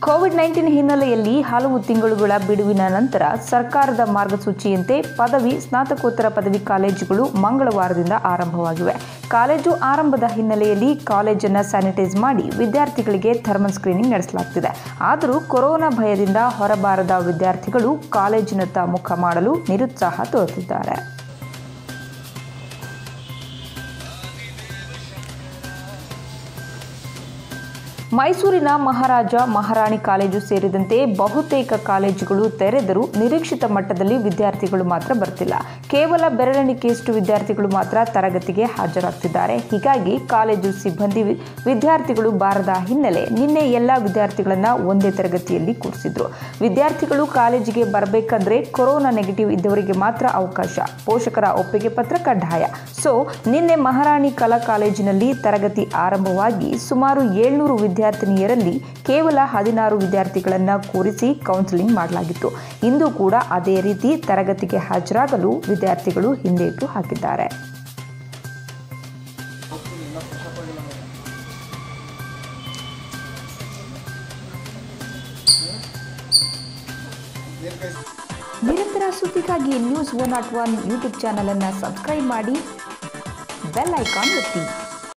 Covid nineteen ಹಿನ್ನೆಲೆಯಲ್ಲಿ ಹಲವು ತಿಂಗಳುಗಳ ಬಿಡುವಿನ ನಂತರ ಸರ್ಕಾರದ ಮಾರ್ಗಸೂಚಿಯಂತೆ ಪದವಿ ಸ್ನಾತಕೋತ್ತರ ಪದವಿ ಕಾಲೇಜುಗಳು ಮಂಗಳವಾರದಿಂದ ಆರಂಭವಾಗಿವೆ ಕಾಲೇಜು ಆರಂಭದ ಹಿನ್ನೆಲೆಯಲ್ಲಿ ಕಾಲೇಜನ್ನು ಸ್ಯಾನಿಟೈಸ್ ಮಾಡಿ ವಿದ್ಯಾರ್ಥಿಗಳಿಗೆ ಥರ್ಮಲ್ ಸ್ಕ್ರೀನಿಂಗ್ ನಡೆಸಲಾಗ್ತಿದೆ ಆದರೂ ಕೊರೋನಾ ಭಯದಿಂದ ಹೊರಬಾರದ ವಿದ್ಯಾರ್ಥಿಗಳು ಕಾಲೇಜಿನತ್ತ ಮುಖ ಮಾಡಲು ನಿರುತ್ಸಾಹ ತೋರುತ್ತಿದ್ದಾರೆ ಮೈಸೂರಿನ ಮಹಾರಾಜ ಮಹಾರಾಣಿ ಕಾಲೇಜು ಸೇರಿದಂತೆ ಬಹುತೇಕ ಕಾಲೇಜುಗಳು ತೆರೆದರೂ ನಿರೀಕ್ಷಿತ ಮಟ್ಟದಲ್ಲಿ ವಿದ್ಯಾರ್ಥಿಗಳು ಮಾತ್ರ ಬರ್ತಿಲ್ಲ ಕೇವಲ ಬೆರಳೆಣಿಕೆಯಷ್ಟು ವಿದ್ಯಾರ್ಥಿಗಳು ಮಾತ್ರ ತರಗತಿಗೆ ಹಾಜರಾಗ್ತಿದ್ದಾರೆ ಹೀಗಾಗಿ ಕಾಲೇಜು ಸಿಬ್ಬಂದಿ ವಿ- ವಿದ್ಯಾರ್ಥಿಗಳು ಬಾರದ ಹಿನ್ನೆಲೆ ನಿನ್ನೆ ಎಲ್ಲ ವಿದ್ಯಾರ್ಥಿಗಳನ್ನ ಒಂದೇ ತರಗತಿಯಲ್ಲಿ ಕೂರಿಸಿದ್ರು ವಿದ್ಯಾರ್ಥಿಗಳು ಕಾಲೇಜಿಗೆ ಬರಬೇಕಂದ್ರೆ ಕೊರೋನಾ ನೆಗೆಟಿವ್ ಇದ್ದವರಿಗೆ ಮಾತ್ರ ಅವಕಾಶ ಪೋಷಕರ ಒಪ್ಪಿಗೆ ಪತ್ರ ಕಡ್ಡಾಯ ಸೊ ನಿನ್ನೆ ಮಹಾರಾಣಿ ಕಲಾ ಕಾಲೇಜಿನಲ್ಲಿ ತರಗತಿ ಆರಂಭವಾಗಿ ಸುಮಾರು ಏಳ್ನೂರು ವಿದ್ಯಾರ್ಥಿನಿಯರಲ್ಲಿ ಕೇವಲ ಹದಿನಾರು ವಿದ್ಯಾರ್ಥಿಗಳನ್ನು ಕೂರಿಸಿ ಕೌನ್ಸಿಲಿಂಗ್ ಮಾಡಲಾಗಿತ್ತು ಇಂದು ಕೂಡ ಅದೇ ರೀತಿ ತರಗತಿಗೆ ಹಾಜರಾಗಲು ವಿದ್ಯಾರ್ಥಿಗಳು ಹಿಂದೇಟು ಹಾಕಿದ್ದಾರೆ ನಿರಂತರ ಸುದ್ದಿಗಾಗಿ news one nought one YouTube ಚಾನಲನ್ನು ಸಬ್ಸ್ಕ್ರೈಬ್ ಮಾಡಿ ಬೆಲ್ ಐಕಾನ್ ಒತ್ತಿ